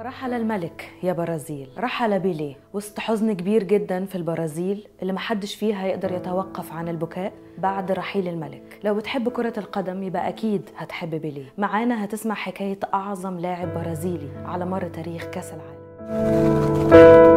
ورحل الملك يا برازيل رحل بيليه وسط حزن كبير جدا في البرازيل اللي محدش فيها يقدر يتوقف عن البكاء بعد رحيل الملك لو بتحب كرة القدم يبقى أكيد هتحب بيليه معانا هتسمع حكاية أعظم لاعب برازيلي على مر تاريخ كأس العالم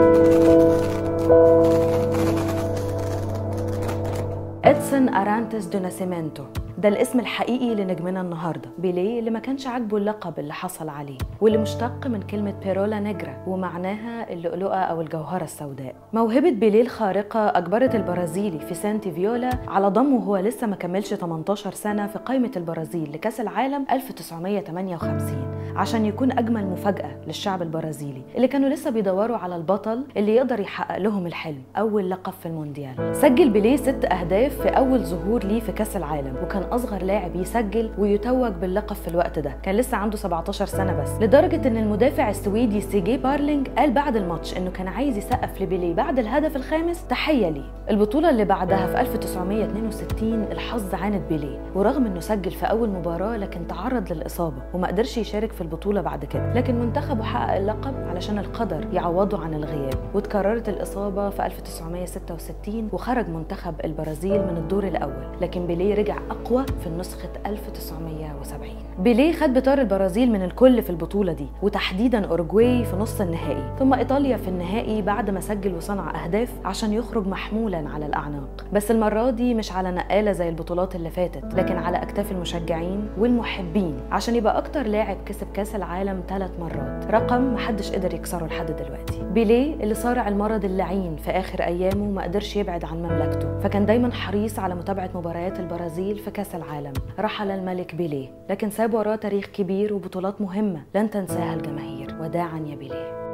إدسون أرانتس دو ناسيمنتو ده الاسم الحقيقي لنجمنا النهارده بيليه اللي ما كانش عاجبه اللقب اللي حصل عليه واللي مشتق من كلمه بيرولا نيجرا ومعناها اللؤلؤه او الجوهره السوداء موهبه بيليه الخارقه اجبرت البرازيلي في سانتي فيولا على ضمه وهو لسه ما كملش 18 سنه في قائمه البرازيل لكاس العالم 1958 عشان يكون اجمل مفاجاه للشعب البرازيلي اللي كانوا لسه بيدوروا على البطل اللي يقدر يحقق لهم الحلم اول لقب في المونديال سجل بيليه ست اهداف في اول ظهور ليه في كاس العالم وكان اصغر لاعب يسجل ويتوج باللقب في الوقت ده كان لسه عنده 17 سنه بس لدرجه ان المدافع السويدي سيجي بارلينج قال بعد الماتش انه كان عايز يسقف لبيليه بعد الهدف الخامس تحيه ليه البطوله اللي بعدها في 1962 الحظ عاند بيليه ورغم انه سجل في اول مباراه لكن تعرض للاصابه وما قدرش يشارك في البطوله بعد كده لكن منتخبه حقق اللقب علشان القدر يعوضه عن الغياب وتكررت الاصابه في 1966 وخرج منتخب البرازيل من الدور الاول لكن بيليه رجع اقوى في نسخة 1970 بيليه خد بطار البرازيل من الكل في البطولة دي وتحديدا أورجواي في نص النهائي ثم إيطاليا في النهائي بعد ما سجل وصنع أهداف عشان يخرج محمولا على الأعناق بس المرة دي مش على نقالة زي البطولات اللي فاتت لكن على أكتاف المشجعين والمحبين عشان يبقى أكتر لاعب كسب كأس العالم ثلاث مرات رقم محدش قدر يكسره لحد دلوقتي بيليه اللي صارع المرض اللعين في آخر أيامه ما قدرش يبعد عن مملكته فكان دايما حريص على متابعة مباريات البرازيل في كأس العالم رحل الملك بيليه لكن ساب وراه تاريخ كبير وبطولات مهمة لن تنساها الجماهير وداعا يا بيليه